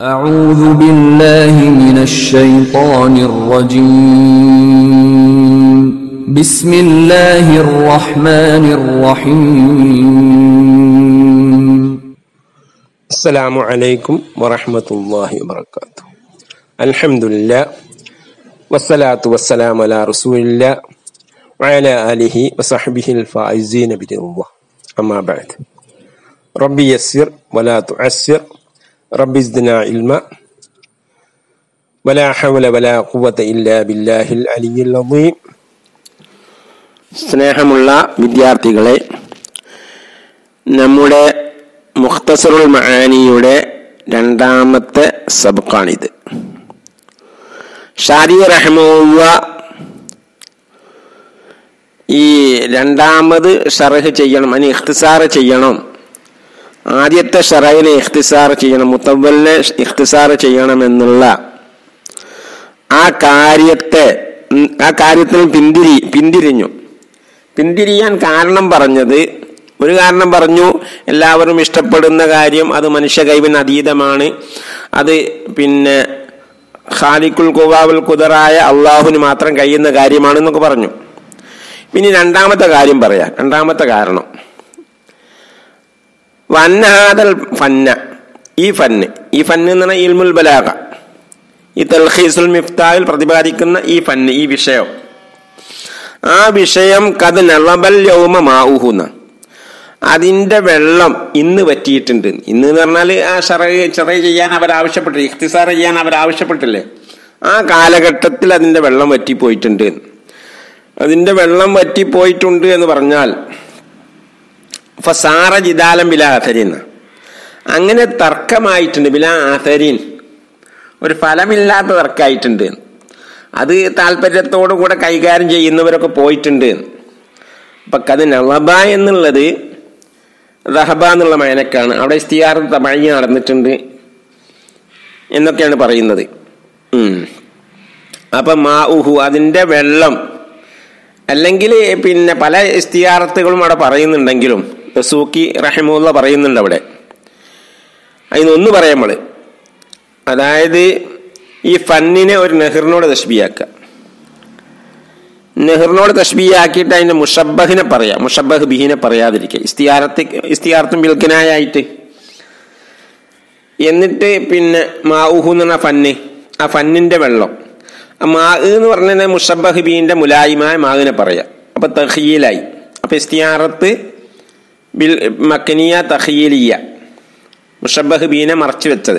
أعوذ بالله من الشيطان الرجيم بسم الله الرحمن الرحيم السلام عليكم ورحمة الله وبركاته الحمد لله والصلاة والسلام على رسول الله وعلى آله وصحبه الفائزين بدين الله أما بعد ربي يسر ولا تعسر ربي زدنا علما ولا حول ولا قوة إلا بالله العلي العظيم സ്നേഹമുള്ള വിദ്യാർത്ഥികളെ നമ്മുടെ മുഖ്തസറുൽ മഹാനിയുടെ രണ്ടാമത്തെ സബക്കാണിത് ഷാരി റഹ്മുള്ള ഈ രണ്ടാമത് ഷറഹ് ചെയ്യണം അതിന് ഇഖ്തിസാർ ചെയ്യണം ആദ്യത്തെ ഷറഹിനെ ഇഖ്തിസാർ ചെയ്യണം മുത്തവലിനെ ഇഖ്തിസാർ ചെയ്യണമെന്നുള്ള ആ കാര്യത്തെ ഉം, ആ കാര്യത്തിൽ പിന്തിരി പിന്തിരിഞ്ഞു പിന്തിരിയാൻ കാരണം പറഞ്ഞത് ഒരു കാരണം പറഞ്ഞു എല്ലാവരും ഇഷ്ടപ്പെടുന്ന കാര്യം അത് മനുഷ്യ കൈവിന് അതീതമാണ് അത് പിന്നെ ഖാലിക്കുൽ കുവാവുൽ കുതറായ അള്ളാഹുവിന് മാത്രം കഴിയുന്ന കാര്യമാണെന്നൊക്കെ പറഞ്ഞു പിന്നെ രണ്ടാമത്തെ കാര്യം പറയാം രണ്ടാമത്തെ കാരണം വന്നാദൽ ഫന്ന ഈ ഫന്ന് ഈ ഫന്ന് എന്ന് പറഞ്ഞാൽ ഇൽമുൽ ബലാഗ ഈ തൽഖീസുൽ മിഫ്താഹിൽ പ്രതിപാദിക്കുന്ന ഈ ഫന്ന് ഈ വിഷയം ആ വിഷയം കത് നളബൽ യൗമ മാവുഹുന്ന അതിന്റെ വെള്ളം ഇന്ന് പറ്റിയിട്ടുണ്ട് ഇന്ന് എന്ന് പറഞ്ഞാൽ ആ ഷറ ചെറിയ ചെയ്യാൻ അവർ ആവശ്യപ്പെട്ടില്ല ഇഖ്തിസാർ ചെയ്യാൻ അവർ ആവശ്യപ്പെട്ടില്ലേ ആ കാലഘട്ടത്തിൽ അതിന്റെ വെള്ളം വറ്റിപ്പോയിട്ടുണ്ട് അതിന്റെ വെള്ളം വറ്റിപ്പോയിട്ടുണ്ട് എന്ന് പറഞ്ഞാൽ ഫസാറ ജിദാലം ബില ആഥരീൻ അങ്ങനെ തർക്കമായിട്ടുണ്ട് ബില ആഥരീൻ ഒരു ഫലമില്ലാത്ത തർക്കമായിട്ടുണ്ട് അത് താല്പര്യത്തോടു കൂടെ കൈകാര്യം ചെയ്യുന്നവരൊക്കെ പോയിട്ടുണ്ട് അപ്പൊ കത് നളബ എന്നുള്ളത് റഹബ എന്നുള്ള മയനക്കാണ് അവിടെ ഇസ്തിയാർ തമഴി നടന്നിട്ടുണ്ട് എന്നൊക്കെയാണ് പറയുന്നത് ഉം. അപ്പൊ മാ ഉഹു അതിന്റെ വെള്ളം അല്ലെങ്കിൽ പിന്നെ പല ഇസ്തിയാറത്തുകളും അവിടെ പറയുന്നുണ്ടെങ്കിലും സൂക്കി റഹിമുള്ള പറയുന്നുണ്ട് അവിടെ അതിനൊന്ന് പറയാം നമ്മള് അതായത് ഈ ഫന്നിനെ ഒരു നെഹ്റിനോട് തഷ്ബിയാക്കുക നെഹ്റിനോട് തഷ്ബിയാക്കിയിട്ട് അതിന്റെ മുഷബഹിനെ പറയാം മുഷബഹ് ബിഹിനെ പറയാതിരിക്കുക ഇസ്തിയാറത്ത് ഇസ്തിയാർത്തും ബിൽക്കനായിട്ട് എന്നിട്ട് പിന്നെ മാഉഹു എന്ന് പറഞ്ഞ ഫന്ന് ആ ഫന്നിന്റെ വെള്ളം ആ മാ എന്ന് പറഞ്ഞാൽ മുഷബഹ് ബീന്റെ മുലായിമായ മാവിനെ പറയാം അപ്പൊ തഹീലായി അപ്പൊ ഇസ്തിയാറത്ത് ബിൽ മക്കനിയ തഹീലിയ മുഷബഹ് ബീനെ മറച്ചു വെച്ചത്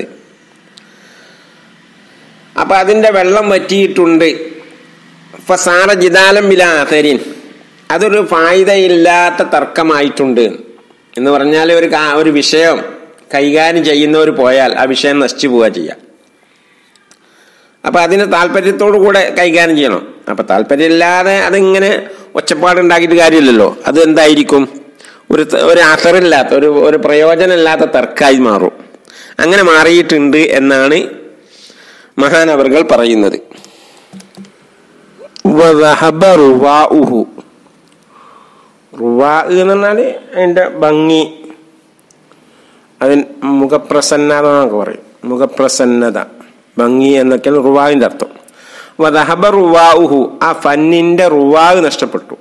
അപ്പൊ അതിന്റെ വെള്ളം വറ്റിയിട്ടുണ്ട് ഫസാറ ജിദാലം ബില ആഥരീൻ അതൊരു ഫായിദയില്ലാത്ത തർക്കമായിട്ടുണ്ട് എന്ന് പറഞ്ഞാൽ ഒരു കാ- ഒരു വിഷയം കൈകാര്യം ചെയ്യുന്നവർ പോയാൽ ആ വിഷയം നശിച്ചു പോവുക ചെയ്യാം അപ്പൊ അതിന് താല്പര്യത്തോടു കൂടെ കൈകാര്യം ചെയ്യണം അപ്പൊ താല്പര്യമില്ലാതെ അതിങ്ങനെ ഒച്ചപ്പാടുണ്ടാക്കിയിട്ട് കാര്യമില്ലല്ലോ അത് എന്തായിരിക്കും ഒരു ത- ഒരു അസറില്ലാത്ത ഒരു ഒരു പ്രയോജനമില്ലാത്ത തർക്കമായി മാറും അങ്ങനെ മാറിയിട്ടുണ്ട് എന്നാണ് മഹാനവറുകൾ പറയുന്നത് വദഹബ റുവാഉഹു. റുവാ എന്ന് പറഞ്ഞാല് അതിന്റെ ഭംഗി അതിന് മുഖപ്രസന്നത എന്നൊക്കെ പറയും മുഖപ്രസന്നത ഭംഗി എന്നൊക്കെയാണ് റുവാവിന്റെ അർത്ഥം വദഹബ റുവാഉഹു ആ ഫന്നിന്റെ റുവാവ് നഷ്ടപ്പെട്ടു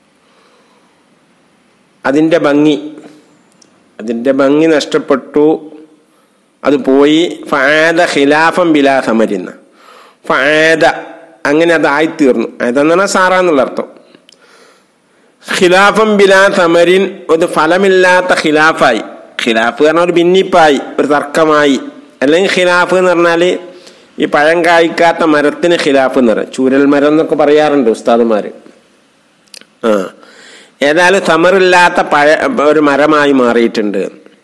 അതിന്റെ ഭംഗി അതിന്റെ ഭംഗി നഷ്ടപ്പെട്ടു അത് പോയി ഫാദ ഖിലാഫം ബിലാ സമരിന്ന ഫാദ അങ്ങനെ അതായിത്തീർന്നു അതെന്ന് പറഞ്ഞാൽ സാറാന്നുള്ള അർത്ഥം ഖിലാഫം ബിലാ സമരിൻ ഒരു ഫലമില്ലാത്ത ഖിലാഫായി ഖിലാഫ് പറഞ്ഞാൽ ഒരു ഭിന്നിപ്പായി ഒരു തർക്കമായി അല്ലെങ്കിൽ ഖിലാഫ് എന്ന് പറഞ്ഞാല് ഈ പഴം കായ്ക്കാത്ത മരത്തിന് ഖിലാഫ് എന്ന് പറയും ചൂരൽ മരം എന്നൊക്കെ പറയാറുണ്ട് ഉസ്താദുമാര് ആ ഏതായാലും സമറില്ലാത്ത പഴ ഒരു മരമായി മാറിയിട്ടുണ്ട്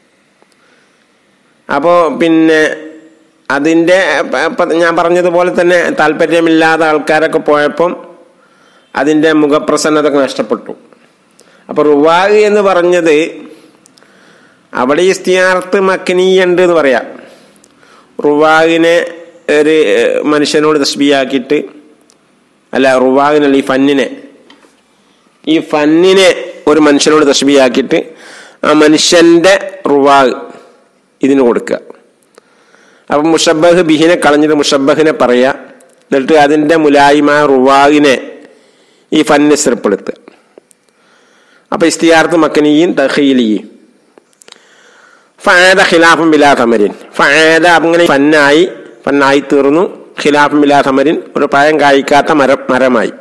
അപ്പോൾ പിന്നെ അതിൻ്റെ പ- ഞാൻ പറഞ്ഞതുപോലെ തന്നെ താല്പര്യമില്ലാത്ത ആൾക്കാരൊക്കെ പോയപ്പം അതിൻ്റെ മുഖപ്രസന്നത നഷ്ടപ്പെട്ടു അപ്പോൾ റുവാഗ് എന്ന് പറഞ്ഞത് അവിടെ ഇസ്തിയാർത്ത് മക്കനീയുണ്ട് എന്ന് പറയാം റുവാഗിനെ ഒരു ഏഹ്, മനുഷ്യനോട് തസ്ബിയാക്കിയിട്ട് അല്ല റുവാഗിനല്ല ഈ ഫന്നിനെ ഈ ഫന്നിനെ ഒരു മനുഷ്യനോട് തസ്ബിയാക്കിയിട്ട് ആ മനുഷ്യന്റെ റുവാഗ് ഇതിന് കൊടുക്കുക അപ്പം മുഷബഹ് ബിഹിനെ കളഞ്ഞിട്ട് മുഷബഹിനെ പറയാ എന്നിട്ട് അതിൻ്റെ മുലായിമ റുവാഹിനെ ഈ ഫന്നെ സ്ഥിരപ്പെടുത്തുക അപ്പൊ ഇസ്തിയാർത്ത് മക്കനിയും തഹീലിയും ഫാദ ഖിലാഫും ബിലാ തമരിൻ ഫാദ അങ്ങനെ ഫന്നായി ഫന്നായി തീർന്നു ഖിലാഫും ബിലാ തമരിൻ ഒരു പഴം കായ്ക്കാത്ത മരം മരമായി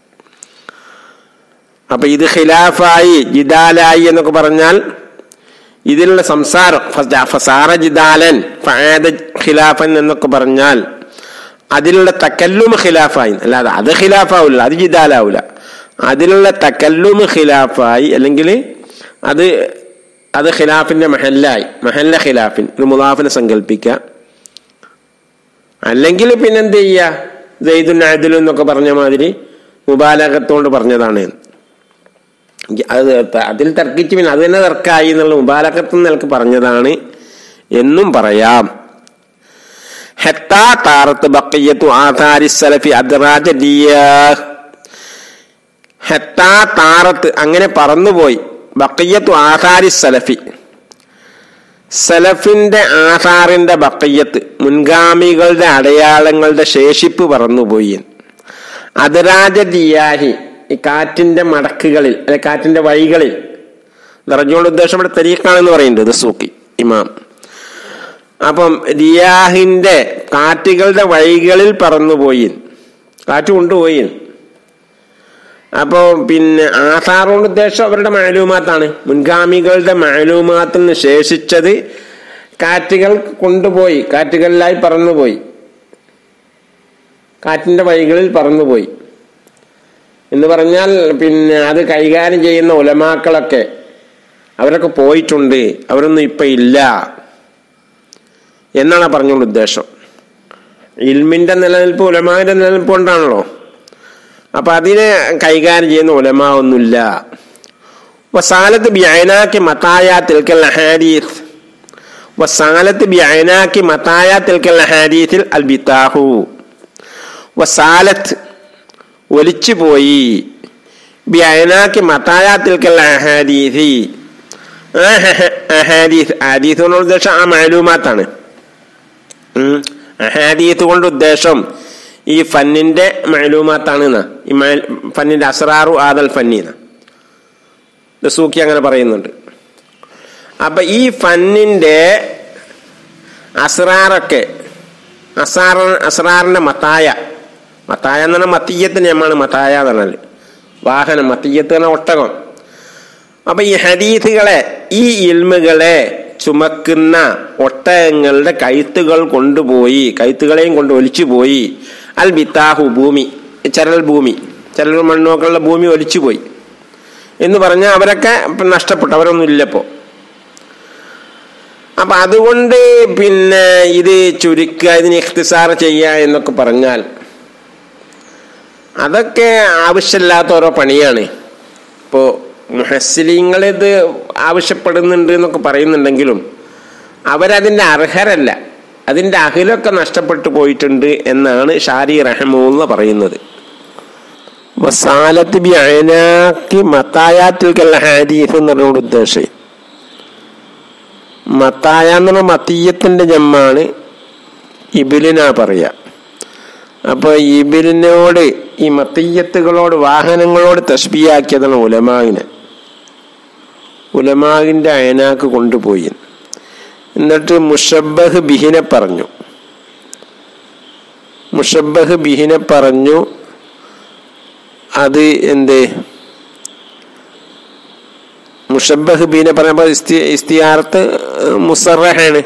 അപ്പൊ ഇത് ഖിലാഫായി ജിദാലായി എന്നൊക്കെ പറഞ്ഞാൽ ഇതിലുള്ള സംസാരം ഫസ- ഫസാറ ജിദാലൻ ഫാദ ഖിലാഫൻ എന്നൊക്കെ പറഞ്ഞാൽ അതിലുള്ള തക്കല്ലും ഖിലാഫായി അല്ലാതെ അത് ഖിലാഫാവില്ല അത് ജിദാലാവില്ല അതിലുള്ള തക്കല്ലും ഖിലാഫായി അല്ലെങ്കിൽ അത് അത് ഖിലാഫിന്റെ മഹല്ലായി മഹല്ല ഖിലാഫിൻ ഒരു മുലാഫിനെ സങ്കല്പിക്കുക അല്ലെങ്കിൽ പിന്നെന്ത് ചെയ്യുക ജയ്ദുൻ അദിലും എന്നൊക്കെ പറഞ്ഞ മാതിരി മുബാലകത്തോണ്ട് പറഞ്ഞതാണ് എന്ന്. അത് ത- അതിൽ തർക്കിച്ച് പിന്നെ അത് തന്നെ തർക്കമായി എന്നുള്ള മുബാലകത്ത് നിലക്ക് പറഞ്ഞതാണ് എന്നും പറയാം ഹെത്താ താറത്ത് ബക്കയ്യത്തു ആധാരി സലഫി അദ്റാജ ദിയാഹ് ഹെത്താ താറത്ത് അങ്ങനെ പറന്നുപോയി ബക്കയ്യത്തു ആധാരി സലഫി സലഫിന്റെ ആധാറിന്റെ ബക്കയ്യത്ത് മുൻഗാമികളുടെ അടയാളങ്ങളുടെ ശേഷിപ്പ് പറന്നുപോയി അതിരാജ ദിയാഹി ഈ കാറ്റിന്റെ മടക്കുകളിൽ അല്ലെ കാറ്റിന്റെ വഴികളിൽ നിറഞ്ഞോണ്ട് ഉദ്ദേശം ഇവിടെ തരീഖാണെന്ന് പറയുന്നുണ്ട് ദസൂക്കി ഇമാം അപ്പം റിയാഹിന്റെ കാറ്റുകളുടെ വഴികളിൽ പറന്നുപോയി കാറ്റ് കൊണ്ടുപോയി അപ്പോൾ പിന്നെ ആധാറുകൊണ്ട് ഉദ്ദേശം അവരുടെ മാലൂമാത്താണ് മുൻഗാമികളുടെ മാലൂമാത്തിൽ നിന്ന് ശേഷിച്ചത് കാറ്റുകൾ കൊണ്ടുപോയി കാറ്റുകളിലായി പറന്നുപോയി കാറ്റിന്റെ വഴികളിൽ പറന്നുപോയി എന്ന് പറഞ്ഞാൽ പിന്നെ അത് കൈകാര്യം ചെയ്യുന്ന ഉലമാക്കളൊക്കെ അവരൊക്കെ പോയിട്ടുണ്ട് അവരൊന്നും ഇപ്പൊ ഇല്ല എന്നാണ് പറഞ്ഞുകൊണ്ട് ഉദ്ദേശം ഇൽമിന്റെ നിലനിൽപ്പ് ഉലമാവിന്റെ നിലനിൽപ്പ് കൊണ്ടാണല്ലോ അപ്പൊ അതിനെ കൈകാര്യം ചെയ്യുന്ന ഉലമ ഒന്നുമില്ല വസാലത്ത് ബിയനാക്കി മത്തായ തിൽക്കൽ ഹദീസ് വസാലത്ത് ബിയനാക്കി മത്തായ തിൽക്കൽ ഹദീസിൽ അൽ ബിത്താഹു വസാലത്ത് ഒലിച്ചു പോയി ബിയനാക്കി മത്തായ തിൽക്കൽ ഹദീസി അഹാദീസ് ഹദീസ് കൊണ്ട് ഉദ്ദേശം ആ മാലൂമാത്താണ് അഹാദീസ് കൊണ്ട് ഉദ്ദേശം ഈ ഫന്നിന്റെ മാലൂമാത്താണ് എന്നാ ഈ മാൽ- ഫന്നിന്റെ അസ്രാറു ആദൽ ഫന്നീന സൂക്കി അങ്ങനെ പറയുന്നുണ്ട് അപ്പൊ ഈ ഫന്നിന്റെ അസ്രാറൊക്കെ അസാറ അസ്രാറിന്റെ മത്തായ മത്തായ എന്ന് പറഞ്ഞാൽ മത്തീയത്തിന് ഞമ്മാണ് മത്തായ എന്ന് പറഞ്ഞാൽ വാഹനം മത്തീയത്ത് എന്ന ഒട്ടകം അപ്പൊ ഈ ഹദീസുകളെ ഈ ഇൽമുകളെ ചുമക്കുന്ന ഒട്ടകങ്ങളുടെ കൈത്തുകൾ കൊണ്ടുപോയി കൈത്തുകളെയും കൊണ്ട് ഒലിച്ചു പോയി അൽ ബിത്താഹു ഭൂമി ചരൽ ഭൂമി ചരൽ മണ്ണുമൊക്കെയുള്ള ഭൂമി ഒലിച്ചു പോയി എന്ന് പറഞ്ഞാൽ അവരൊക്കെ നഷ്ടപ്പെട്ടു അവരൊന്നും ഇല്ലപ്പോ അപ്പൊ അതുകൊണ്ട് പിന്നെ ഇത് ചുരുക്കുക ഇതിന് ഇഖ്തിസാർ ചെയ്യുക എന്നൊക്കെ പറഞ്ഞാൽ അതൊക്കെ ആവശ്യമില്ലാത്ത ഓരോ പണിയാണ് ഇപ്പോൾ മുഹസ്ലിങ്ങൾ ഇത് ആവശ്യപ്പെടുന്നുണ്ട് എന്നൊക്കെ പറയുന്നുണ്ടെങ്കിലും അവരതിൻ്റെ അർഹരല്ല അതിൻ്റെ അഖിലൊക്കെ നഷ്ടപ്പെട്ടു പോയിട്ടുണ്ട് എന്നാണ് ഷാരി റഹമൂന്ന് പറയുന്നത് വസാലത്ത് ബി അയനാക്കി മത്തായാത്തിൽ ഹാദീസ് എന്ന് പറഞ്ഞുകൊണ്ട് ഉദ്ദേശം മത്തായ എന്ന് പറഞ്ഞ മത്തീയത്തിന്റെ ജമ്മാണ് ഇബിലിനാ പറയാ അപ്പൊ ഇബിലിനോട് ഈ മത്തയ്യത്തുകളോട് വാഹനങ്ങളോട് തസ്ബിയാക്കിയതാണ് ഉലമാവിനെ ഉലമാവിന്റെ അയനാക്ക് കൊണ്ടുപോയി എന്നിട്ട് മുഷബഹ് ബിഹിനെ പറഞ്ഞു മുഷബഹ് ബിഹിനെ പറഞ്ഞു അത് എന്ത് മുഷബഹ് ബിഹിനെ പറയുമ്പോൾ ഇസ്തി ഇസ്തിയാർത്ത് മുസറഹാണ്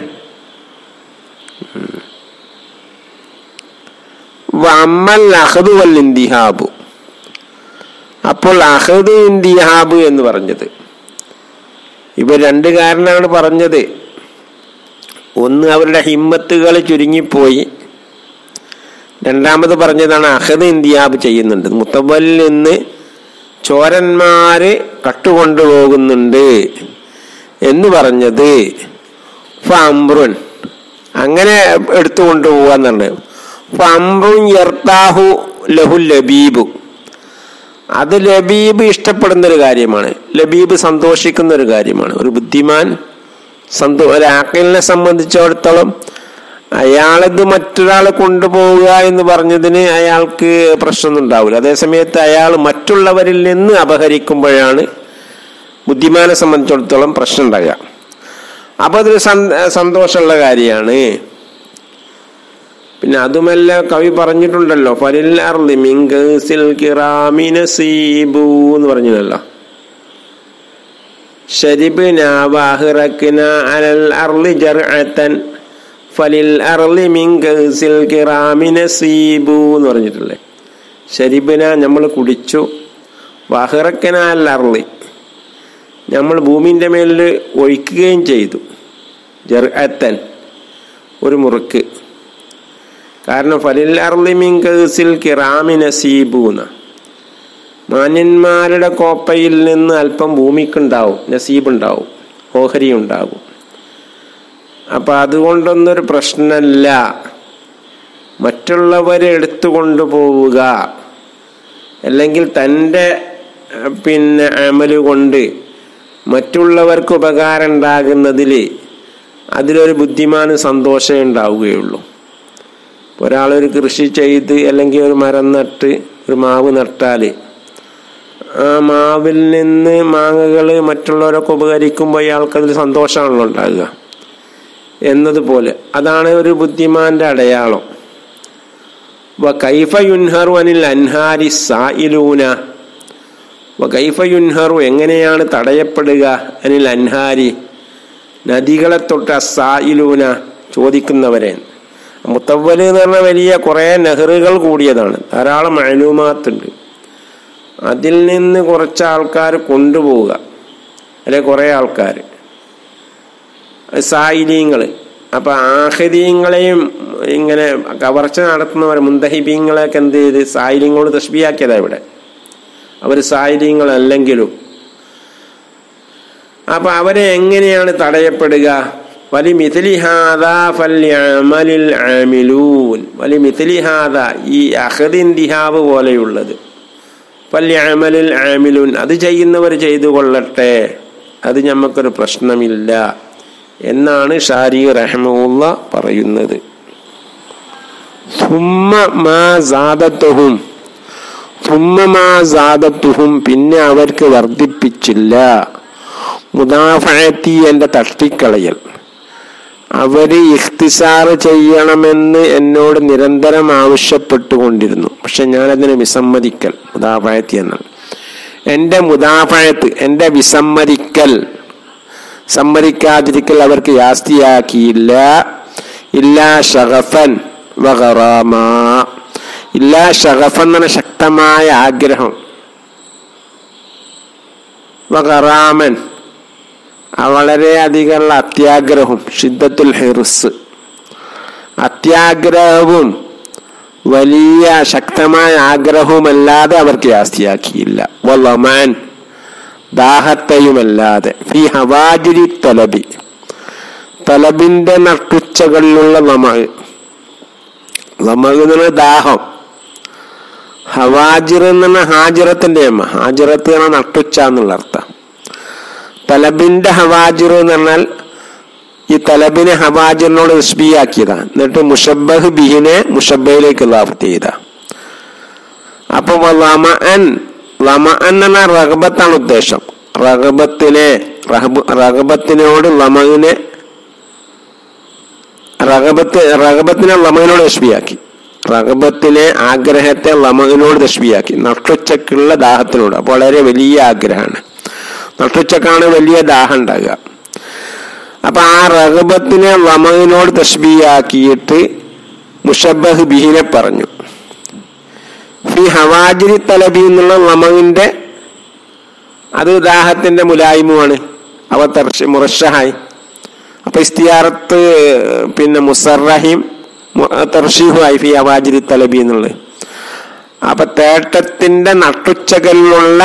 വമ്മൽ അഹദു വൽ ഇന്തിഹാബു അപ്പോൾ അഹദ് ഇന്തിഹാബ് എന്ന് പറഞ്ഞത് ഇവ രണ്ട് കാരണമാണ് പറഞ്ഞത് ഒന്ന് അവരുടെ ഹിമ്മത്തുകൾ ചുരുങ്ങിപ്പോയി രണ്ടാമത് പറഞ്ഞതാണ് അഹദ് ഇന്തിയാബ് ചെയ്യുന്നുണ്ട് മുത്തവലിൽ നിന്ന് ചോരന്മാര് കട്ടുകൊണ്ടുപോകുന്നുണ്ട് എന്ന് പറഞ്ഞത് ഫംറുൻ അങ്ങനെ എടുത്തു കൊണ്ടുപോകാന്നുണ്ട് ഫംറുൻ യർത്താഹു ലഹു ലബീബു അത് ലബീബ് ഇഷ്ടപ്പെടുന്ന ഒരു കാര്യമാണ് ലബീബ് സന്തോഷിക്കുന്ന ഒരു കാര്യമാണ് ഒരു ബുദ്ധിമാൻ സന്തോ ഒരു ആക്കലിനെ സംബന്ധിച്ചിടത്തോളം അയാളത് മറ്റൊരാളെ കൊണ്ടുപോവുക എന്ന് പറഞ്ഞതിന് അയാൾക്ക് പ്രശ്നമൊന്നും ഉണ്ടാവില്ല അതേസമയത്ത് അയാൾ മറ്റുള്ളവരിൽ നിന്ന് അപഹരിക്കുമ്പോഴാണ് ബുദ്ധിമാനെ സംബന്ധിച്ചിടത്തോളം പ്രശ്നം ഉണ്ടാകുക അപ്പൊ അതൊരു സന്ത- സന്തോഷമുള്ള കാര്യമാണ് പിന്നെ അതുമല്ല കവി പറഞ്ഞിട്ടുണ്ടല്ലോ ഫലിൽ അർളി മിങ്കസിൽ കിറാമിന സീബു എന്ന് പറഞ്ഞല്ലോ ഷരിബ്ന വാഹിറക്കിന അലൽ അർളി ജർഅത്തൻ ഫലിൽ അർളി മിങ്കസിൽ കിറാമിന സീബു എന്ന് പറഞ്ഞിട്ടില്ലേ ഷരിബിന നമ്മൾ കുടിച്ചു വാഹിറക്കിന അൽ അർളി നമ്മൾ ഭൂമിൻ്റെ മേലിൽ ഒഴിക്കുകയും ചെയ്തു ജർഅത്തൻ ഒരു മുറുക്ക് കാരണം ഫലിൽ അർളി മിങ്കസിൽ കിറാമി നസീബൂന മാന്യന്മാരുടെ കോപ്പയിൽ നിന്ന് അല്പം ഭൂമിക്കുണ്ടാവും നസീബ് ഉണ്ടാവും ഓഹരി ഉണ്ടാവും അപ്പൊ അതുകൊണ്ടൊന്നൊരു പ്രശ്നമല്ല മറ്റുള്ളവരെ എടുത്തു കൊണ്ടുപോവുക അല്ലെങ്കിൽ തൻ്റെ അഹ്, പിന്നെ അമല് കൊണ്ട് മറ്റുള്ളവർക്ക് ഉപകാരം ഉണ്ടാകുന്നതിൽ അതിലൊരു ബുദ്ധിമാന് സന്തോഷമേ ഉണ്ടാവുകയുള്ളൂ ഒരാളൊരു കൃഷി ചെയ്ത് അല്ലെങ്കിൽ ഒരു മരം നട്ട് ഒരു മാവ് നട്ടാൽ ആ മാവിൽ നിന്ന് മാങ്ങകൾ മറ്റുള്ളവരൊക്കെ ഉപകരിക്കുമ്പോൾ അയാൾക്കതിൽ സന്തോഷമാണല്ലോ ഉണ്ടാകുക എന്നതുപോലെ അതാണ് ഒരു ബുദ്ധിമാന്റെ അടയാളം വ കൈഫ യുൻഹറു അനിൽ അൻഹാരി സായിലൂന വ കൈഫ യുൻഹറു എങ്ങനെയാണ് തടയപ്പെടുക അനിൽ അൻഹാരി നദികളെ തൊട്ട് അസായിലൂന ചോദിക്കുന്നവരെ മുത്തവ്വല് എന്ന് പറഞ്ഞ വലിയ കുറേ നെഹ്റുകൾ കൂടിയതാണ് ധാരാളം അയലൂമാത്തുണ്ട് അതിൽ നിന്ന് കുറച്ച് ആൾക്കാർ കൊണ്ടുപോവുക അല്ലെ കുറേ ആൾക്കാർ സായിലീങ്ങൾ അപ്പൊ ആഹരീങ്ങളെയും ഇങ്ങനെ കവർച്ച നടത്തുന്നവർ മുന്തഹിബീങ്ങളെയൊക്കെ എന്ത് ചെയ്ത് സായിലിങ്ങളോട് തഷ്ബിയാക്കിയതാ ഇവിടെ അവർ സായിലീങ്ങളല്ലെങ്കിലും അപ്പൊ അവരെ എങ്ങനെയാണ് തടയപ്പെടുക വലി മിഥിലിഹാദ ഫല്യമലിൽ ആമിലൂൻ വലി മിഥിലിഹാദ ഈ അഹദിന്തിഹാവ് പോലെയുള്ളത് ഫല്യമലിൽ ആമിലൂൻ അത് ചെയ്യുന്നവർ ചെയ്തു കൊള്ളട്ടെ അത് ഞമ്മക്കൊരു പ്രശ്നമില്ല എന്നാണ് ഷാരി റഹ്മുള്ള പറയുന്നത് സുമ്മ മാ സാദത്തുഹും സുമ്മ മാ സാദത്തുഹും പിന്നെ അവർക്ക് വർദ്ധിപ്പിച്ചില്ല മുദാഫയത്തി എൻ്റെ തട്ടിക്കളയൽ അവര് ഇഖ്തിസാർ ചെയ്യണമെന്ന് എന്നോട് നിരന്തരം ആവശ്യപ്പെട്ടുകൊണ്ടിരുന്നു പക്ഷെ ഞാനതിനെ വിസമ്മതിക്കൽ മുദാഫയത്തി എന്നാണ് എൻ്റെ മുദാഫയത്ത് എൻ്റെ വിസമ്മതിക്കൽ സമ്മതിക്കാതിരിക്കൽ അവർക്ക് യാസ്തിയാക്കിയില്ല ഇല്ലാ ഷഗഫൻ വഗറാമ ഇല്ലാ ഷഗഫൻ എന്ന ശക്തമായ ആഗ്രഹം വഗറാമൻ വളരെ അധികമുള്ള അത്യാഗ്രഹവും ഷിദ്ദത്തുൽ ഹിർസ് അത്യാഗ്രഹവും വലിയ ശക്തമായ ആഗ്രഹവുമല്ലാതെ അവർക്ക് യാസ്തിയാക്കിയില്ല വല്ലമാൻ ദാഹത്തെയുമല്ലാതെ ഫി ഹവാജിരി തലബി തലബിന്റെ നട്ടുച്ചകളിലുള്ള ലമഹ് ലമഹ് എന്ന് പറഞ്ഞാൽ ദാഹം ഹവാജിർ എന്ന് പറഞ്ഞാൽ ഹാജിറത്തിന്റെ അമ്മ ഹാജിറത്ത് എന്ന് പറഞ്ഞാൽ നട്ടുച്ച എന്നുള്ള അർത്ഥം തലബിന്റെ ഹവാജിർ എന്ന് പറഞ്ഞാൽ ഈ തലബിനെ ഹവാജിറിനോട് നിസ്ബിയാക്കിയതാണ് എന്നിട്ട് മുഷബഹ് ബിഹിനെ മുഷബയിലേക്ക് ലാഫത്ത് ചെയ്ത അപ്പൊ ലമഅൻ ലമഅൻ എന്ന് പറഞ്ഞാൽ റഹബത്താണ് ഉദ്ദേശം റഹബത്തിനെ റഹബ് റഹബത്തിനോട് ലമഹിനെ റഹബത്ത് റഹബത്തിനെ ലമഹിനോട് തഷ്ബിയാക്കി റഹബത്തിനെ ആഗ്രഹത്തെ ലമഹിനോട് തഷ്ബിയാക്കി നട്ടുച്ചക്കുള്ള ദാഹത്തിനോട് അപ്പോൾ വളരെ വലിയ ആഗ്രഹമാണ് നട്ടുച്ചക്കാണ് വലിയ ദാഹം ഉണ്ടാകുക അപ്പൊ ആ റഹബത്തിനെ ലമഹിനോട് തഷ്ബിയാക്കിയിട്ട് മുഷബഹ് ബിഹിനെ പറഞ്ഞു ഫി ഹവാജിരി തലബി എന്നുള്ള ലമഹിന്റെ അത് ദാഹത്തിന്റെ മുലായ്മയാണ് അവ തർഷ മുറഷഹായി അപ്പൊ ഇസ്തിയാറത്ത് പിന്നെ മുസറഹിം തർഷീഹുമായി ഫി ഹവാജിരി തലബി എന്നുള്ളത് അപ്പൊ തേട്ടത്തിന്റെ നട്ടുച്ചകളിലുള്ള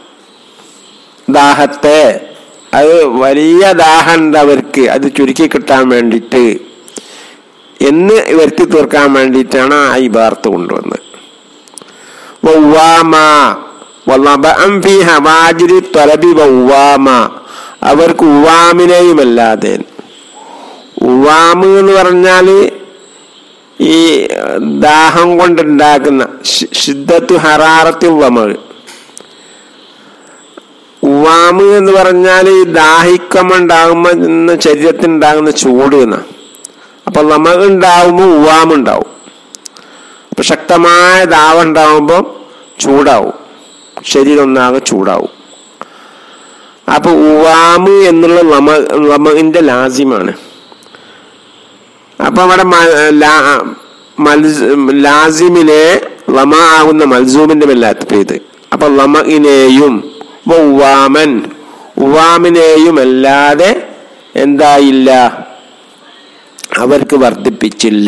ദാഹത്തെ അത് വലിയ ദാഹമുണ്ട് അവർക്ക് അത് ചുരുക്കി കിട്ടാൻ വേണ്ടിയിട്ട് എന്ന് വരുത്തി തീർക്കാൻ വേണ്ടിയിട്ടാണ് ആ ഇബാർത്ത് കൊണ്ടുവന്നത് വവ്വാമ വല്ലബഅം ഫി ഹവാജിരി ത്വലബി വവ്വാമ അവർക്ക് ഉവാമിനെയുമല്ലാതെ ഉവാമ് എന്ന് പറഞ്ഞാല് ഈ ദാഹം കൊണ്ടുണ്ടാക്കുന്ന ശുദ്ധത്തു ഹറാറത്തി വമഴ് ഉവാമ് എന്ന് പറഞ്ഞാൽ ഈ ദാഹിക്കമുണ്ടാകുമ്പോൾ ഇന്ന് ശരീരത്തിൽ ഉണ്ടാകുന്ന ചൂട് എന്ന അപ്പൊ നമുക്ക് ഉണ്ടാവുമ്പോൾ ഉവാമ് ഉണ്ടാവും അപ്പൊ ശക്തമായ ദാഹം ഉണ്ടാവുമ്പോൾ ചൂടാവും ശരീരം ഒന്നാകെ ചൂടാവും അപ്പൊ ഉവാമ് എന്നുള്ള ലമ ലമന്റെ ലാസിമാണ് അപ്പൊ അവിടെ മ- ലാ- മൽസ്- ലാസിമിനെ ലമ ആകുന്ന മൽസൂമിന്റെ മേലാത്ത പെയ്ത് അപ്പൊ ലമഇനെയും ഉവാമൻ ഉവാമിനെയും അല്ലാതെ എന്തായില്ല അവർക്ക് വർദ്ധിപ്പിച്ചില്ല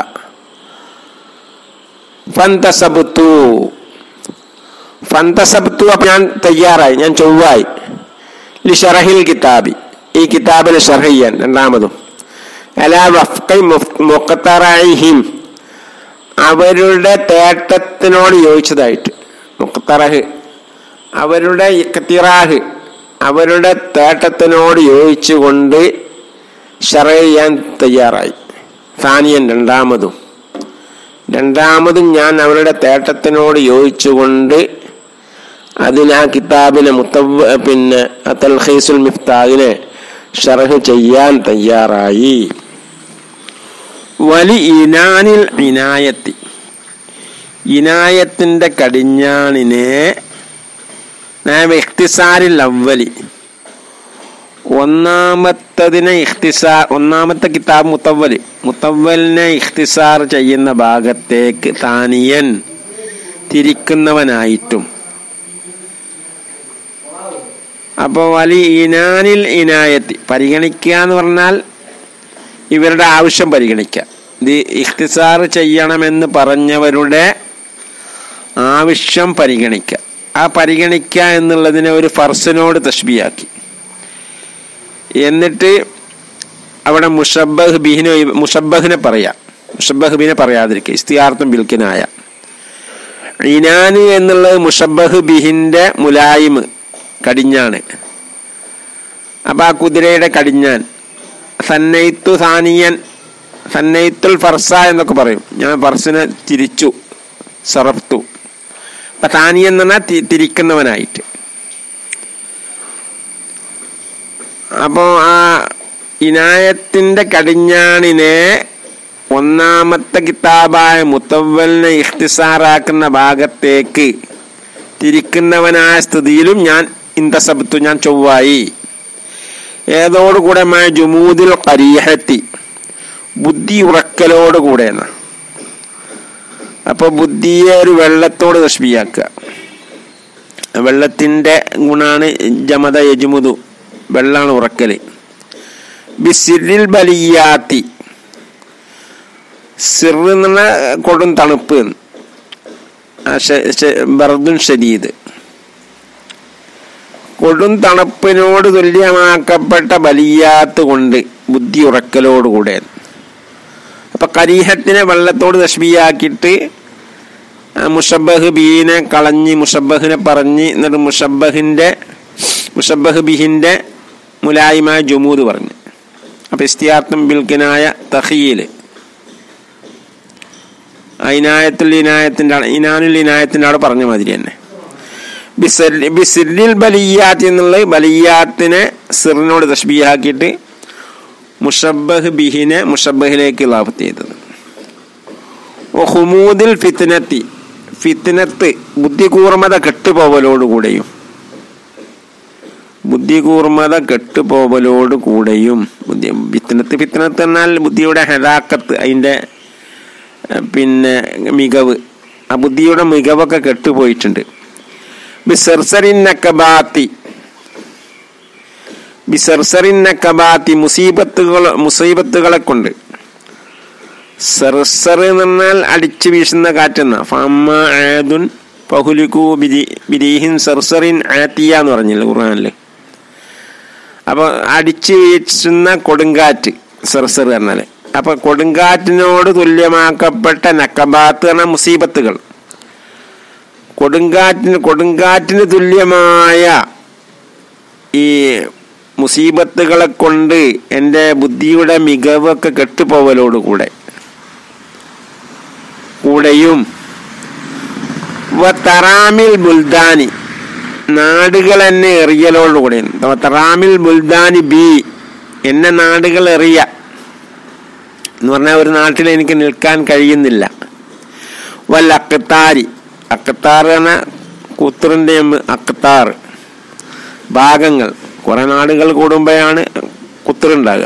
ഫന്തസബുത്തു ഫന്തസബുത്തു അപ്പൊ ഞാൻ തയ്യാറായി ഞാൻ ചൊവ്വായി ലി ഷറഹിൽ കിതാബി ഈ കിതാബിനെ ഷർഹ ചെയ്യാൻ രണ്ടാമതും അല വഫ്കൈ മുഖത്തറഹിം അവരുടെ തേട്ടത്തിനോട് യോജിച്ചതായിട്ട് മുഖത്തറഹ് അവരുടെ ഇഖ്തിറാഹ് അവരുടെ തേട്ടത്തിനോട് യോജിച്ചുകൊണ്ട് ഷറ ചെയ്യാൻ തയ്യാറായി താനിയൻ രണ്ടാമതും രണ്ടാമതും ഞാൻ അവരുടെ തേട്ടത്തിനോട് യോജിച്ചുകൊണ്ട് അതിന് ആ കിതാബിനെ മുത്തവ പിന്നെ തൽഖീസുൽ മിഫ്താഹിനെ ഷറഹ് ചെയ്യാൻ തയ്യാറായി വലി ഇനാനിൽ ഇനായത്തി ഇനായത്തിന്റെ കടിഞ്ഞാണിനെ ഞാൻ ഇഖ്തിസാരിൽ അവലി ഒന്നാമത്തതിനെ ഇഖ്തിസാർ ഒന്നാമത്തെ കിതാബ് മുത്തവല് മുത്തവലിനെ ഇഖ്തിസാർ ചെയ്യുന്ന ഭാഗത്തേക്ക് താനിയൻ തിരിക്കുന്നവനായിട്ടും അപ്പോൾ വലി ഇനാനിൽ ഇനായത്തി പരിഗണിക്കുക എന്ന് പറഞ്ഞാൽ ഇവരുടെ ആവശ്യം പരിഗണിക്കുക ഇത് ഇഖ്തിസാർ ചെയ്യണമെന്ന് പറഞ്ഞവരുടെ ആവശ്യം പരിഗണിക്കുക ആ പരിഗണിക്കുക എന്നുള്ളതിനെ ഒരു ഫർസിനോട് തഷ്ബിയാക്കി എന്നിട്ട് അവിടെ മുഷബഹ് ബിഹിനെ മുഷബഹിനെ പറയാം മുഷബഹ് ബിനെ പറയാതിരിക്കുക ഇസ്തിയാർത്ഥം ബിൽക്കിനായ ഇനാന് എന്നുള്ളത് മുഷബഹ് ബിഹിന്റെ മുലായിമ് കടിഞ്ഞാണ് അപ്പൊ ആ കുതിരയുടെ കടിഞ്ഞാൻ സന്നയിത്തു സാനിയൻ സന്നയിത്തുൽ ഫർസ എന്നൊക്കെ പറയും ഞാൻ ഫർസിനെ തിരിച്ചു സറഫ്തു അപ്പൊ താനിയൻ എന്ന് പറഞ്ഞാൽ തി- തിരിക്കുന്നവനായിട്ട് അപ്പോ ആ ഇനായത്തിന്റെ കടിഞ്ഞാണിനെ ഒന്നാമത്തെ കിതാബായ മുത്തവലിനെ ഇഖ്തിസാറാക്കുന്ന ഭാഗത്തേക്ക് തിരിക്കുന്നവനായ സ്ഥിതിയിലും ഞാൻ ഇന്തസബത്തു ഞാൻ ചൊവ്വായി ഏതോടുകൂടെ മായ ജുമൂദിൽ കരീഹത്തി ബുദ്ധി ഉറക്കലോടുകൂടെ എന്നാ അപ്പൊ ബുദ്ധിയെ ഒരു വെള്ളത്തോട് തഷ്ബിയാക്കുക വെള്ളത്തിന്റെ ഗുണാണ് ജമത യജുമുദു വെള്ളാണ് ഉറക്കല് ബിസിറിൽ ബലിയാത്തി സിറ് എന്നുള്ള കൊടും തണുപ്പ് ആ ശ- ശ- ബർദുൻ ഷദീദ് കൊടും തണുപ്പിനോട് തുല്യമാക്കപ്പെട്ട ബലിയാത്ത് കൊണ്ട് ബുദ്ധി ഉറക്കലോടുകൂടെ അപ്പൊ കരീഹത്തിനെ വെള്ളത്തോട് തഷ്ബിയാക്കിയിട്ട് ആ മുഷബഹ് ബീനെ കളഞ്ഞ് മുഷബഹിനെ പറഞ്ഞ് എന്നിട്ട് മുഷബഹിന്റെ മുഷബഹ് ബിഹിന്റെ മുലായിമായ ജുമൂദ് പറഞ്ഞു അപ്പൊ ഇസ്തിയാർത്ഥം ബിൽക്കിനായ തഹീല് ഇനായത്തുൽ ഇനായത്തിന്റെ ആണ് ഇനാനുൽ ഇനായത്തിന്റെ അവിടെ പറഞ്ഞ മാതിരി തന്നെ ബിസിർ- ബിസിറിൽ ബലിയാത്ത് എന്നുള്ളത് ബലിയാത്തിനെ സിറിനോട് തഷ്ബിയാക്കിയിട്ട് മുഷബഹ് ബിഹിനെ മുഷബഹിലേക്ക് ലാഭത്ത് ചെയ്തത് ഓ ഹുമൂദിൽ ഫിത്നത്തി ഫിത്നത്ത് ബുദ്ധികൂർമ്മത കെട്ടുപോവലോടുകൂടെയും ബുദ്ധികൂർമ്മത കെട്ടുപോവലോടുകൂടെയും ബുദ്ധി ഫിത്നത്ത് ഫിത്നത്ത് എന്നാൽ ബുദ്ധിയുടെ ഹെതാക്കത്ത് അതിൻ്റെ ഏഹ്, പിന്നെ മികവ് ആ ബുദ്ധിയുടെ മികവൊക്കെ കെട്ടുപോയിട്ടുണ്ട് ബിസർസറിൻ നക്കബാത്തി ബിസർസറിൻ നക്കബാത്തി മുസീബത്തുകൾ മുസീബത്തുകളെ കൊണ്ട് സർസർ എന്ന് പറഞ്ഞാൽ അടിച്ചു വീശുന്ന കാറ്റെന്ന ഫമ്മ ആദുൻ പഹുലിക്കു ബിരി ബിരീഹിൻ സർസറിൻ ആത്തിയ എന്ന് പറഞ്ഞില്ല ഖുർആനില് അപ്പൊ അടിച്ചു വീശുന്ന കൊടുങ്കാറ്റ് സർസർ പറഞ്ഞാല് അപ്പൊ കൊടുങ്കാറ്റിനോട് തുല്യമാക്കപ്പെട്ട നക്കബാത്ത് എന്ന മുസീബത്തുകൾ കൊടുങ്കാറ്റിന് കൊടുങ്കാറ്റിന് തുല്യമായ ഈ മുസീബത്തുകളെ കൊണ്ട് എൻ്റെ ബുദ്ധിയുടെ മികവൊക്കെ കെട്ടുപോവലോടുകൂടെ കൂടെയും വ തറാമിൽ ബുൽദാനി നാടുകൾ എന്നെ എറിയലോടുകൂടെ തറാമിൽ ബുൽദാനി ബി എന്നെ നാടുകൾ എറിയ എന്ന് പറഞ്ഞാൽ ഒരു നാട്ടിൽ എനിക്ക് നിൽക്കാൻ കഴിയുന്നില്ല വല്ല അക്കത്താരി അക്കത്താർ എന്ന കുത്തറിൻ്റെ അക്കത്താർ ഭാഗങ്ങൾ കുറെ നാടുകൾ കൂടുമ്പോഴാണ് കുത്തറുണ്ടാകുക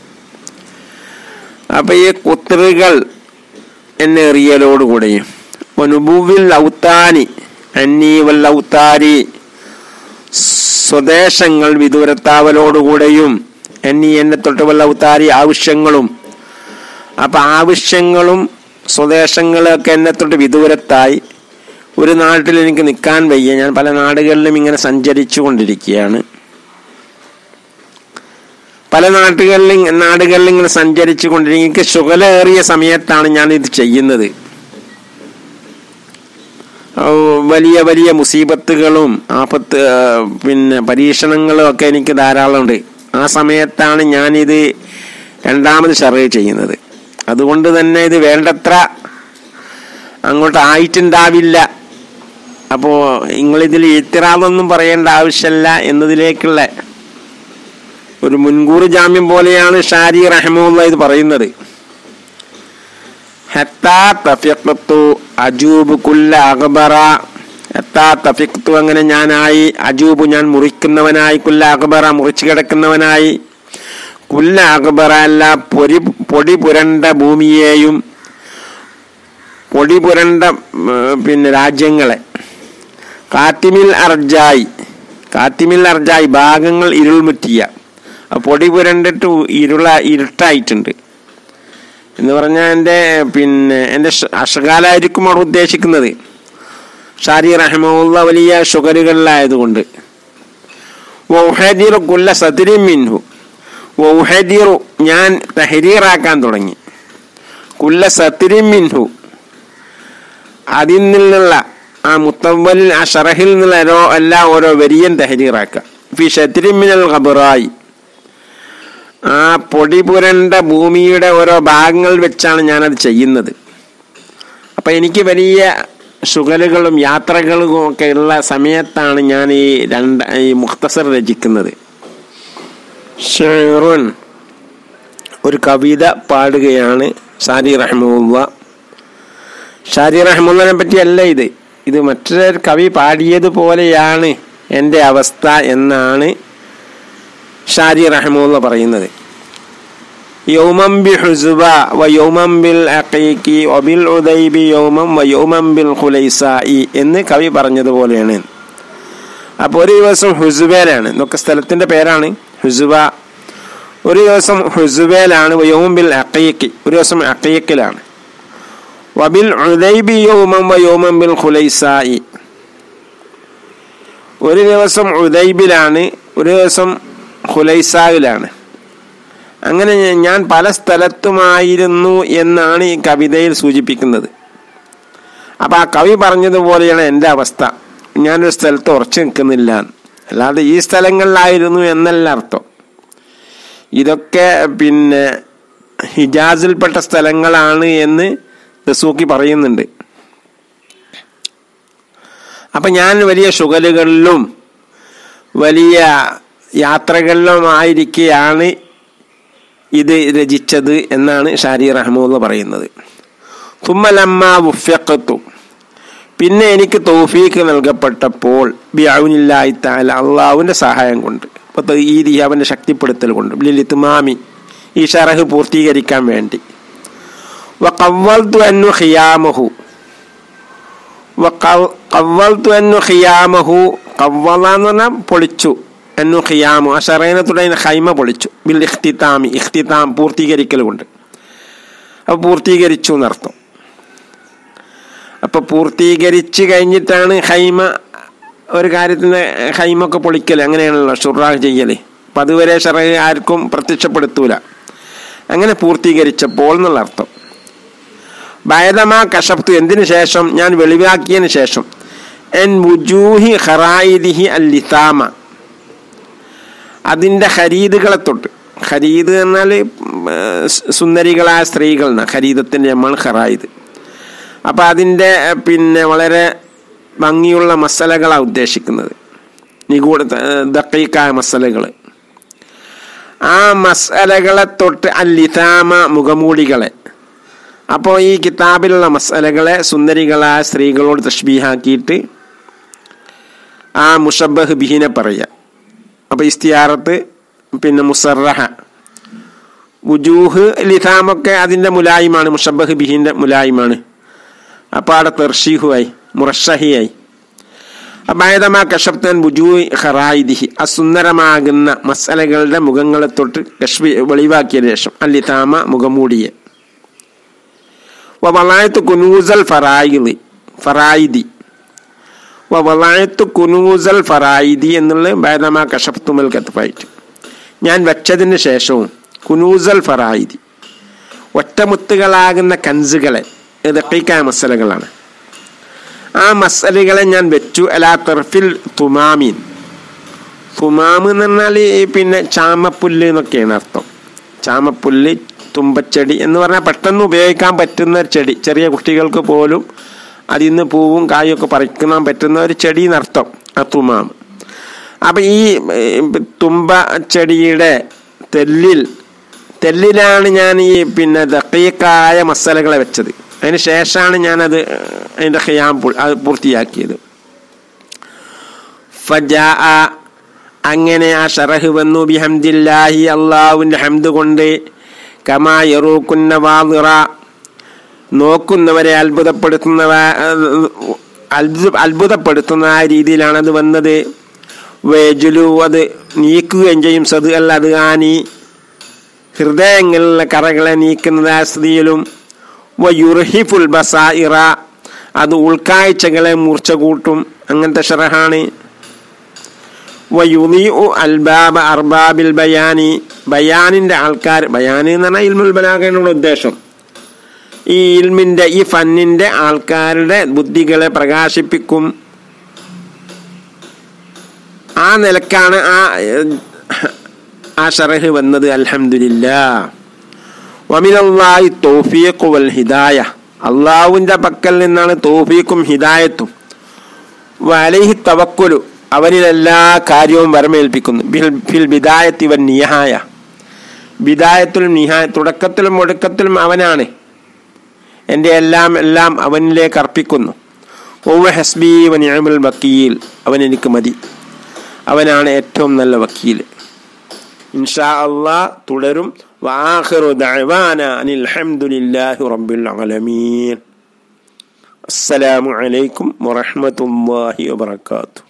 അപ്പൊ ഈ കുത്തറുകൾ എന്നെ എറിയലോടുകൂടെയും വനുബുവിൽ ഔത്താനി അന്നീ വൽ ഔത്താരി സ്വദേശങ്ങൾ വിദൂരത്താവലോടുകൂടെയും എന്നീ എന്നെ തൊട്ട് വല്ല ഔത്താരി ആവശ്യങ്ങളും അപ്പൊ ആവശ്യങ്ങളും സ്വദേശങ്ങളൊക്കെ എന്നെ തൊട്ട് വിദൂരത്തായി ഒരു നാട്ടിൽ എനിക്ക് നിൽക്കാൻ വയ്യ ഞാൻ പല നാടുകളിലും ഇങ്ങനെ സഞ്ചരിച്ചു കൊണ്ടിരിക്കുകയാണ് പല നാട്ടുകളിലും നാടുകളിലും ഇങ്ങനെ സഞ്ചരിച്ചു കൊണ്ടിരിക്കും എനിക്ക് ശുഗലേറിയ സമയത്താണ് ഞാൻ ഇത് ചെയ്യുന്നത് ഓ, വലിയ വലിയ മുസീബത്തുകളും ആപത്ത് ആ, പിന്നെ പരീക്ഷണങ്ങളും ഒക്കെ എനിക്ക് ധാരാളമുണ്ട് ആ സമയത്താണ് ഞാനിത് രണ്ടാമത് സർവേ ചെയ്യുന്നത് അതുകൊണ്ട് തന്നെ ഇത് വേണ്ടത്ര അങ്ങോട്ട് ആയിട്ടുണ്ടാവില്ല അപ്പോൾ നിങ്ങളിതിൽ ഇത്തിറാതൊന്നും പറയേണ്ട ആവശ്യമില്ല എന്നതിലേക്കുള്ള ഒരു മുൻകൂർ ജാമ്യം പോലെയാണ് ഷാരി റഹമുള്ള ഇത് പറയുന്നത് ഹത്താ തഫിഖത്തു അജൂബ് കുല്ല അക്ബറ ഹത്താ തഫിഖത്തു അങ്ങനെ ഞാനായി അജൂബ് ഞാൻ മുറിക്കുന്നവനായി കുല്ല അക്ബറ മുറിച്ചു കിടക്കുന്നവനായി കുല്ല അക്ബറ അല്ല പൊരി പൊടി പുരണ്ട ഭൂമിയെയും പൊടി പുരണ്ട ഉം, പിന്നെ രാജ്യങ്ങളെ കാത്തിമിൽ അർജായി കാത്തിമിൽ അർജായി ഭാഗങ്ങൾ ഇരുൾമുറ്റിയ ആ പൊടി പുരണ്ടിട്ട് ഇരുള ഇരുട്ടായിട്ടുണ്ട് എന്ന് പറഞ്ഞാൽ എൻ്റെ പിന്നെ എൻ്റെ അഷകാലായിരിക്കും അവിടെ ഉദ്ദേശിക്കുന്നത് ഷാരി റഹമുള്ള വലിയ ഷുഗറുകളിലായതുകൊണ്ട് വൗഹദിറു കുല്ല സതിരി മിൻഹു വൗഹദിറു ഞാൻ തഹരീറാക്കാൻ തുടങ്ങി കുല്ല സത്തിരി മിൻഹു അതിൽ നിന്നുള്ള ആ മുത്തവലിൽ ആ ഷറഹിൽ നിന്നുള്ള ഓരോ എല്ലാ ഓരോ വരിയും തഹരീറാക്കുക ഫി ഷത്തിരി മിനൽ ഖബറായി ആ പൊടി പുരണ്ട ഭൂമിയുടെ ഓരോ ഭാഗങ്ങൾ വെച്ചാണ് ഞാനത് ചെയ്യുന്നത് അപ്പം എനിക്ക് വലിയ ഷുഗലുകളും യാത്രകളും ഒക്കെ ഉള്ള സമയത്താണ് ഞാൻ ഈ രണ്ട് ഈ മുഖ്തസർ രചിക്കുന്നത് ഷെറുൻ ഒരു കവിത പാടുകയാണ് ഷാരി റഹ്മുള്ള ഷാരി റഹ്മുള്ളനെ പറ്റിയല്ല ഇത് ഇത് മറ്റൊരു കവി പാടിയതുപോലെയാണ് എൻ്റെ അവസ്ഥ എന്നാണ് ഷാരി റഹ്മുള്ള പറയുന്നത് യൗമം ബി ഹുസുബ വ യൗമം ബിൽ അഖീഖി വബിൽ ഉദൈബി യൗമം വ യൗമം ബിൽ ഖുലൈസായി എന്ന് കവി പറഞ്ഞതുപോലെയാണ് അപ്പോൾ ഒരു ദിവസം ഹുസുബേലാണ് ഇതൊക്കെ സ്ഥലത്തിൻ്റെ പേരാണ് ഹുസുബ ഒരു ദിവസം ഹുസുബേലാണ് വ യൗമം ബിൽ അഖീഖി ഒരു ദിവസം അഖീഖിലാണ് വബിൽ ഉദൈബി യൗമം വ യൗമം ബിൽ ഖുലൈസായി ഒരു ദിവസം ഉദൈബിലാണ് ഒരു ദിവസം ഖുലൈസാവിലാണ് അങ്ങനെ ഞ- ഞാൻ പല സ്ഥലത്തുമായിരുന്നു എന്നാണ് ഈ കവിതയിൽ സൂചിപ്പിക്കുന്നത് അപ്പം ആ കവി പറഞ്ഞതുപോലെയാണ് എൻ്റെ അവസ്ഥ ഞാനൊരു സ്ഥലത്ത് ഉറച്ചു നിൽക്കുന്നില്ല അല്ലാതെ ഈ സ്ഥലങ്ങളിലായിരുന്നു എന്നല്ല അർത്ഥം ഇതൊക്കെ പിന്നെ ഹിജാസിൽപ്പെട്ട സ്ഥലങ്ങളാണ് എന്ന് റസൂക്കി പറയുന്നുണ്ട് അപ്പം ഞാൻ വലിയ ഷുഗലുകളിലും വലിയ യാത്രകളിലുമായിരിക്കെയാണ് ഇത് രചിച്ചത് എന്നാണ് ഷാരി റഹ്മുള്ള പറയുന്നത് തുമ്മലമ്മ വുഫ്യക്കത്തു പിന്നെ എനിക്ക് തൗഫീക്ക് നൽകപ്പെട്ടപ്പോൾ ബിയാവുനില്ലായി താല അള്ളാഹുവിൻ്റെ സഹായം കൊണ്ട് അപ്പോൾ ഈ രീതി അവൻ്റെ ശക്തിപ്പെടുത്തൽ കൊണ്ട് ലിലിത്തുമാമി ഈ ഷറഹ് പൂർത്തീകരിക്കാൻ വേണ്ടി വക്കവ്വൽത്തു അന്നു ഖിയാമഹു കവ്വൽത്തു അന്നു ഖിയാമഹു കവ്വല എന്ന് പറഞ്ഞാൽ പൊളിച്ചു അന്നു ഖിയാമു ആ ഷറൈനെ തുടങ്ങിയ ഹൈമ പൊളിച്ചു ബിൽ ഇഖ്തിത്താമി ഇഖ്തിത്താം പൂർത്തീകരിക്കൽ കൊണ്ട് അപ്പോൾ പൂർത്തീകരിച്ചു എന്നർത്ഥം അപ്പോൾ പൂർത്തീകരിച്ച് കഴിഞ്ഞിട്ടാണ് ഹൈമ ഒരു കാര്യത്തിന് ഹൈമൊക്കെ പൊളിക്കൽ അങ്ങനെയാണല്ലോ ഷുറാഹ് ചെയ്യൽ അപ്പം അതുവരെ ഷറ ആർക്കും പ്രത്യക്ഷപ്പെടുത്തൂല അങ്ങനെ പൂർത്തീകരിച്ചപ്പോൾ എന്നുള്ള അർത്ഥം ഭയതമാ കഷപ്തു എന്തിനു ശേഷം ഞാൻ വെളിവാക്കിയതിന് ശേഷം എൻ വുജൂഹി ഖറായിദിഹി അല്ലിതാമ അതിൻ്റെ ഖരീദുകളെ തൊട്ട് ഖരീദ് എന്നാൽ സുന്ദരികളായ സ്ത്രീകൾ എന്നാ ഖരീദത്തിൻ്റെ നമ്മൾ ഖറായിദ് അപ്പം അതിൻ്റെ പിന്നെ വളരെ ഭംഗിയുള്ള മസാലകളാണ് ഉദ്ദേശിക്കുന്നത് നിഗൂഢ ദക്കീക്കായ മസാലകൾ ആ മസാലകളെ തൊട്ട് അല്ലിതാമ മുഖമൂടികളെ അപ്പോൾ ഈ കിതാബിലുള്ള മസാലകളെ സുന്ദരികളായ സ്ത്രീകളോട് തഷ്ബീഹാക്കിയിട്ട് ആ മുഷബഹ് ബിഹിനെ പറയുക അപ്പോൾ ഇസ്തിയാറത്ത് പിന്നെ മുസറഹ വുജൂഹ് ലിഥാമൊക്കെ അതിൻ്റെ മുലായിമാണ് മുഷബഹ് ബിഹിൻ്റെ മുലായിമാണ് അപ്പോൾ അവിടെ തെർഷീഹുവായി മുറഷഹിയായി അബായതമാ കഷപ്തൻ ബുജൂ ഖറായിദിഹി അസുന്ദരമാകുന്ന മസലകളുടെ മുഖങ്ങളെ തൊട്ട് കശ്മി വെളിവാക്കിയ ശേഷം അല്ലിതാമ മുഖമൂടിയെ വലായത്ത് കുനൂസൽ ഫറായിദി ഫറായിദി വലായത്ത് കുനൂസൽ ഫറായിദി എന്നുള്ളത് ബായതമാ കഷപ്തുമൽ കത്തുപ്പായിട്ട് ഞാൻ വെച്ചതിന് ശേഷവും കുനൂസൽ ഫറായിദി ഒറ്റമുത്തുകളാകുന്ന കൻസുകളെ ഇതൊക്കെ മസലകളാണ് ആ മസലുകളെ ഞാൻ വെച്ചു അലാ തെർഫിൽ തുമാമീൻ തുമാമ് എന്ന് പറഞ്ഞാൽ ഈ പിന്നെ ചാമപ്പുല്ല് എന്നൊക്കെയാണ് അർത്ഥം ചാമപ്പുല്ല് തുമ്പച്ചെടി എന്ന് പറഞ്ഞാൽ പെട്ടെന്ന് ഉപയോഗിക്കാൻ പറ്റുന്ന ഒരു ചെടി ചെറിയ കുട്ടികൾക്ക് പോലും അതിൽ നിന്ന് പൂവും കായൊക്കെ പറിക്കാൻ പറ്റുന്ന ഒരു ചെടി എന്നർത്ഥം ആ തുമാമ് അപ്പം ഈ തുമ്പ ചെടിയുടെ തെല്ലിൽ തെല്ലിലാണ് ഞാൻ ഈ പിന്നെ ദക്കീക്കായ മസാലകളെ വെച്ചത് അതിന് ശേഷമാണ് ഞാനത് അതിൻ്റെ ഖിയാം അത് പൂർത്തിയാക്കിയത് ഫജാ അങ്ങനെ ആ ഷറഹ് വന്നു ബിഹംദില്ലാഹി അള്ളാഹുവിൻ്റെ ഹംദ് കൊണ്ട് കമാ യറൂക്കുന്ന വാതിറ നോക്കുന്നവരെ അത്ഭുതപ്പെടുത്തുന്നവ അത്ഭുത അത്ഭുതപ്പെടുത്തുന്ന ആ രീതിയിലാണ് അത് വന്നത് വേജുലു അത് നീക്കുകയും ചെയ്യും സത് അല്ല അത് ആനി ഹൃദയങ്ങളിലെ കറകളെ നീക്കുന്നത് ആ സ്ത്രീയിലും വയുർഹിഫുൽ ബസായിറ അത് ഉൾക്കാഴ്ചകളെ മൂർച്ച കൂട്ടും അങ്ങനത്തെ ഷറഹാണ് വയുനിഉ അൽബാബ അർബാബിൽ ബയാനി ബയാനിൻ്റെ ആൾക്കാർ ബയാനി എന്ന് പറഞ്ഞാൽ ഇൽമുൽ ബലാഗനുള്ള ഉദ്ദേശം ഈ ഇൽമിൻ്റെ ഈ ഫന്നിൻ്റെ ആൾക്കാരുടെ ബുദ്ധികളെ പ്രകാശിപ്പിക്കും ആ നിലക്കാണ് ആ ആ ഷറഹ് വന്നത് അൽഹംദുലില്ലാ വമിനല്ലാഹി തൗഫീഖ് വൽ ഹിദായ അള്ളാഹുവിൻ്റെ പക്കൽ നിന്നാണ് തൗഫീഖും ഹിദായത്തും വലൈഹി തവക്കുലു അവനിൽ എല്ലാ കാര്യവും വരമേൽപ്പിക്കുന്നു ബിൽ ഫിൽ ബിദായത്തി വൻ നിഹായ ബിദായത്തിലും നിഹായ തുടക്കത്തിലും ഒടുക്കത്തിലും അവനാണ് എൻ്റെ എല്ലാം എല്ലാം അവനിലേക്ക് അർപ്പിക്കുന്നു ഒവ്വ ഹസ്ബി വ നിഅമുൽ വക്കീൽ അവൻ എനിക്ക് മതി അവനാണ് ഏറ്റവും നല്ല വക്കീൽ ഇൻഷാ അള്ളാ തുടരും وآخر دعوانا أن الحمد لله رب العالمين السلام عليكم ورحمة الله وبركاته